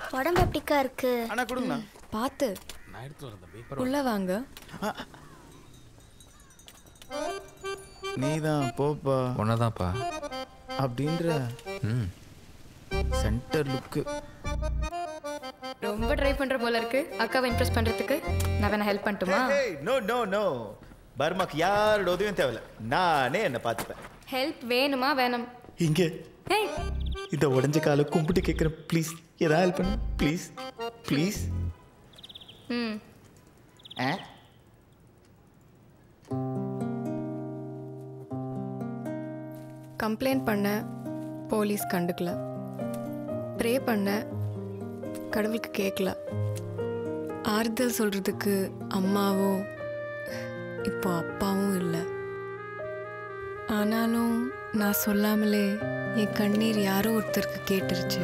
உடம்பு எப்படிக்கா இருக்கு அண்ணா கொடுங்கண்ணா பார்த்து உள்ள வாங்க நீதான் போப்பா ஒன்னதான்ப்பா அப்படின்ற ம் சென்டர் லுக்கு ரொம்ப ட்ரை பண்ற போல இருக்கு அக்காவை இம்ப்ரெஸ் பண்றதுக்கு நான் வேணா ஹெல்ப் பண்ணட்டுமா நோ நோ நோ பர்மாக்கு யாரோட உதவியும் தேவையில்ல நானே என்ன பார்த்துப்பேன் ஹெல்ப் வேணுமா வேணாம் இங்க ஹேய் இந்த உடஞ்ச காலை கும்பிட்டு கேட்குறேன் ப்ளீஸ் ஏதாவது ஹெல்ப் பண்ணு ப்ளீஸ் ப்ளீஸ் ம் ஆ கம்ப்ளைண்ட் பண்ண போலீஸ் கண்டுக்கல ப்ரே பண்ண கடவுளுக்கு கேட்கல ஆறுதல் சொல்றதுக்கு அம்மாவோ இப்போ அப்பாவும் இல்லை ஆனாலும் நான் சொல்லாமலே என் கண்ணீர் யாரோ ஒருத்தருக்கு கேட்டுருச்சு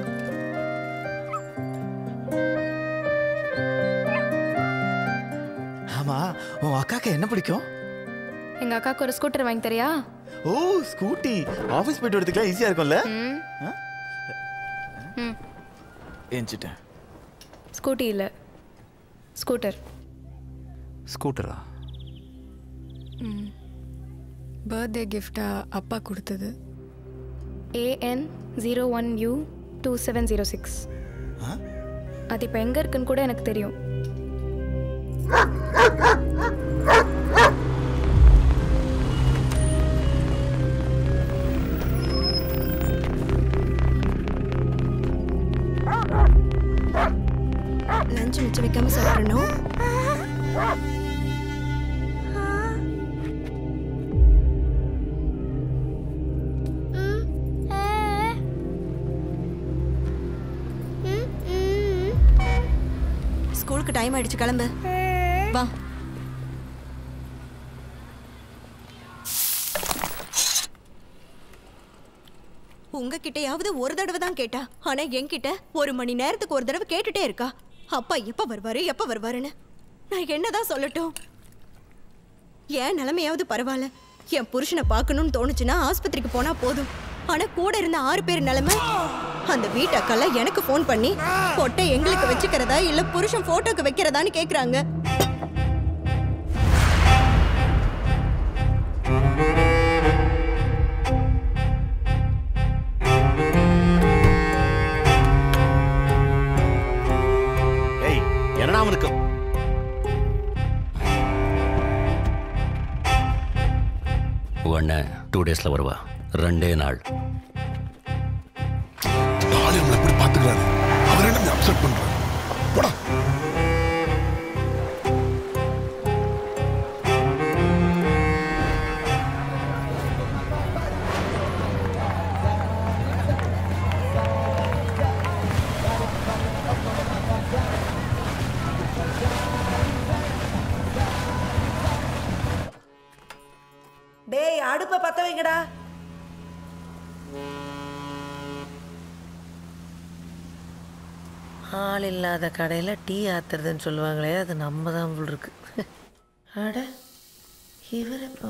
ஆமா உன் அக்காக்கு என்ன பிடிக்கும் எங்க அக்காவுக்கு ஒரு ஸ்கூட்டர் வாங்கி தரியா ஓ ஸ்கூட்டி ஆஃபீஸ் போயிட்டு வரதுக்குலாம் ஈஸியாக இருக்கும்ல ம் ஆ? ம் ஏஞ்சிட்டேன் ஸ்கூட்டி இல்லை ஸ்கூட்டர் ஸ்கூட்டரா பர்த்டே கிஃப்டா அப்பா கொடுத்தது AN zero one U two seven zero six ஆ? அது இப்போ எங்கே இருக்குன்னு கூட எனக்கு தெரியும் லஞ்ச் மிச்சம் வைக்காம சாப்பிடணும் ஸ்கூலுக்கு டைம் ஆயிடுச்சு கிளம்பு வா உங்ககிட்டயாவது ஒரு தடவை தான் கேட்டா ஆனா என்கிட்ட ஒரு மணி நேரத்துக்கு ஒரு தடவை கேட்டுட்டே இருக்கா அப்பா எப்ப வருவாரு எப்ப வருவாருன்னு நான் என்னதான் சொல்லட்டும் என் நிலைமையாவது பரவாயில்ல என் புருஷனை பார்க்கணும்னு தோணுச்சுன்னா ஆஸ்பத்திரிக்கு போனா போதும் ஆனா கூட இருந்த ஆறு பேர் நிலைமை அந்த வீட்டக்கெல்லாம் எனக்கு ஃபோன் பண்ணி பொட்டை எங்களுக்கு வச்சுக்கிறதா இல்ல புருஷன் போட்டோக்கு வைக்கிறதான்னு கேக்குறாங்க ஏய் என்னடா அவனுக்கு உடனே டூ டேஸில் வருவா ரெண்டே நாள் நாளை நம்மளை எப்படி பார்த்துக்கிறாரு அவர் என்ன அப்செட் பண்றாரு போடா டேய் அடுப்பை பத்த வைங்கடா ஆள் இல்லாத கடையில் டீ ஆத்துறதுன்னு சொல்லுவாங்களே அது நம்ம தான் போல் இருக்கு அட இவர் இப்போ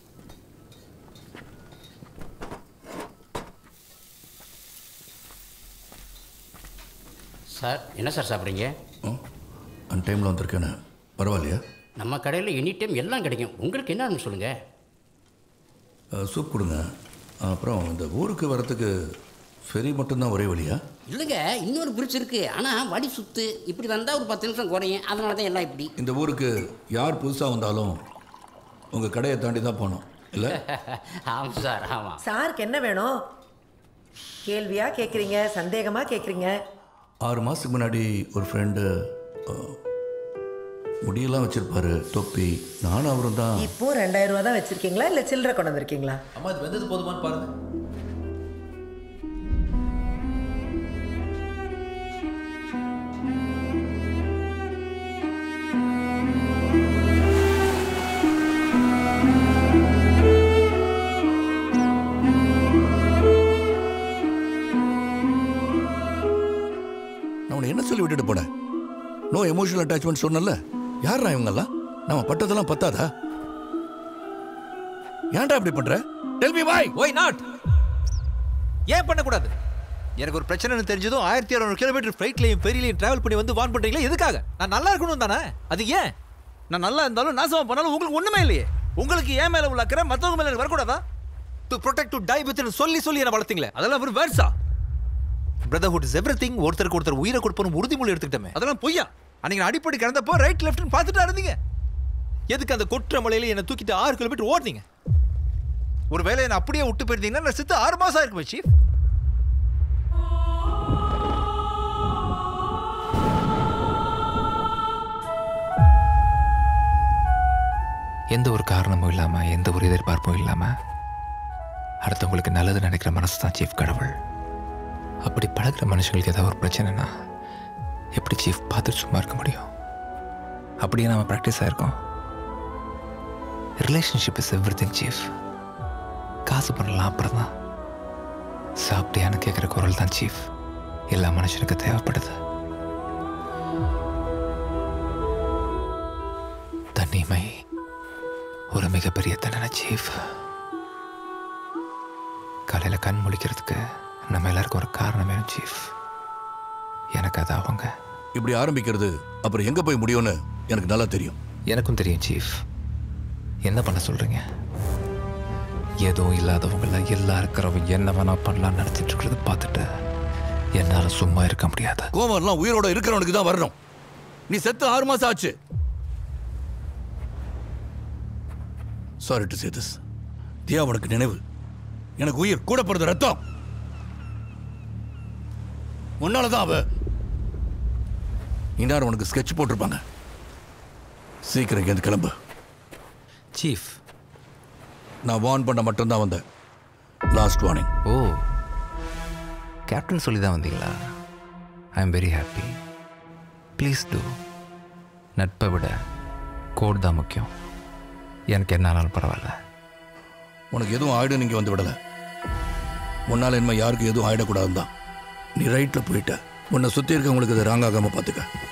சார் என்ன சார் சாப்பிட்றீங்க அன் டைமில் வந்திருக்கேன்னு பரவாயில்லையா நம்ம கடையில் எனி டைம் எல்லாம் கிடைக்கும் உங்களுக்கு என்னன்னு சொல்லுங்கள் அஹ், சூப் கொடுங்க அப்புறம் இந்த ஊருக்கு வரத்துக்கு ஃபெரி மட்டும்தான் ஒரே வழியா இல்லைங்க இன்னொரு பிரிட்ஜ் இருக்கு ஆனால் வடி சுத்து இப்படி வந்தால் ஒரு பத்து நிமிஷம் குறையும் அதனால தான் எல்லாம் இப்படி இந்த ஊருக்கு யார் புதுசாக வந்தாலும் உங்கள் கடையை தாண்டி தான் போகணும் இல்லை ஆமாம் சார் ஆமாம் சாருக்கு என்ன வேணும் கேள்வியா கேட்குறீங்க சந்தேகமா கேட்குறீங்க ஆறு மாதத்துக்கு முன்னாடி ஒரு ஃப்ரெண்டு முடியெல்லாம் வச்சிருப்பாரு தொப்பி நானும் அவரும் தான் இப்போ ரெண்டாயிரம் ரூபா தான் வச்சிருக்கீங்களா இல்லை சில்லறை கொண்டு வந்திருக்கீங்களா அம்மா இது வெந்தது போதுமான்னு பாருங்க நான் உன்னை என்ன சொல்லி விட்டுட்டு போனேன் நோ எமோஷனல் அட்டாச்மெண்ட் சொன்னல யாரா இவங்கெல்லாம் நம்ம பட்டதெல்லாம் பத்தாதா ஏன்டா இப்படி பண்ற tell me why why not ஏன் பண்ணக்கூடாது எனக்கு ஒரு பிரச்சனைன்னு தெரிஞ்சதும் ஆயிரத்தி இரநூறு கிலோமீட்டர் ஃப்ளைட்லையும் ஃபெரிலையும் டிராவல் பண்ணி வந்து வான் பண்றீங்களா எதுக்காக நான் நல்லா இருக்கணும் தானே அது ஏன் நான் நல்லா இருந்தாலும் நாசமா பண்ணாலும் உங்களுக்கு ஒண்ணுமே இல்லையே உங்களுக்கு ஏன் மேல உள்ள அக்கறை மத்தவங்க மேல எனக்கு வரக்கூடாதா to protect to die with சொல்லி சொல்லி என்ன வளர்த்தீங்களே அதெல்லாம் ஒரு வேர்ட்ஸா பிரதர்ஹுட் இஸ் எவ்ரி திங் ஒருத்தருக்கு ஒருத்தர் உயிரை கொடுப்பணும் உறுதிமொழி எடுத்துக்கிட்டோமே அதெல்லாம் பொய்யா அன்னைக்கு நான் அடிப்படை கிடந்தப்போ ரைட் லெஃப்ட்னு பார்த்துட்டா இருந்தீங்க எதுக்கு அந்த கொற்ற மலையில என்னை தூக்கிட்டு ஆறு கிலோமீட்டர் ஓடுனீங்க ஒரு வேலையை நான் அப்படியே விட்டு போயிருந்தீங்கன்னா நான் சித்து ஆறு மாசம் இருக்குமே சீஃப் எந்த ஒரு காரணமும் இல்லாமல் எந்த ஒரு எதிர்பார்ப்பும் இல்லாமல் அடுத்தவங்களுக்கு நல்லது நினைக்கிற மனசு தான் சீஃப் கடவுள் அப்படி பழகுற மனுஷங்களுக்கு ஏதாவது ஒரு பிரச்சனைனா எப்படி சீஃப் பார்த்துட்டு சும்மா இருக்க முடியும் அப்படியே நம்ம ப்ராக்டிஸ் ஆயிருக்கோம் relationship is everything chief காசு பண்ணலாம் அப்புறம் தான் சாப்பிட்டியான்னு கேட்குற குரல் தான் சீஃப் எல்லா மனுஷனுக்கு தேவைப்படுது தனிமை ஒரு மிகப்பெரிய தண்டனை சீஃப் காலையில் கண் முழிக்கிறதுக்கு நம்ம எல்லாருக்கும் ஒரு காரணம் வேணும் சீஃப் எனக்கு அது அவங்க இப்படி ஆரம்பிக்கிறது அப்புறம் எங்க போய் முடியும்னு எனக்கு நல்லா தெரியும் எனக்கும் தெரியும் சீஃப் என்ன பண்ண சொல்றீங்க எதுவும் இல்லாதவங்கள எல்லா இருக்கிறவங்க என்ன வேணா பண்ணலாம் நினைச்சிட்டு இருக்கிறத பார்த்துட்டு என்னால சும்மா இருக்க முடியாது கோவம்லாம் உயிரோட இருக்கிறவனுக்கு தான் வரணும் நீ செத்து ஆறு மாசம் ஆச்சு sorry to say this Diya உனக்கு நினைவு எனக்கு உயிர் கூட பிறந்த ரத்தம் உன்னாலதான் அவ இன்னார் உனக்கு ஸ்கெட்ச் போட்டிருப்பாங்க சீக்கிரம் இங்கேருந்து கிளம்பு சீஃப் நான் வார்ன் பண்ண மட்டும்தான் வந்தேன் லாஸ்ட் வார்னிங் ஓ கேப்டன் சொல்லி தான் வந்தீங்களா I am very happy please to நட்பை விட கோட் தான் முக்கியம் எனக்கு என்ன ஆனாலும் பரவாயில்ல உனக்கு எதுவும் ஆயிடும் நீங்க வந்து விடல உன்னால இனிமே யாருக்கு எதுவும் ஆயிடக்கூடாதுன்னு தான் நீ ரைட்ல போயிட்ட உன்னை சுத்தி இருக்கவங்களுக்கு இது ராங் ஆகாம பாத்துக்க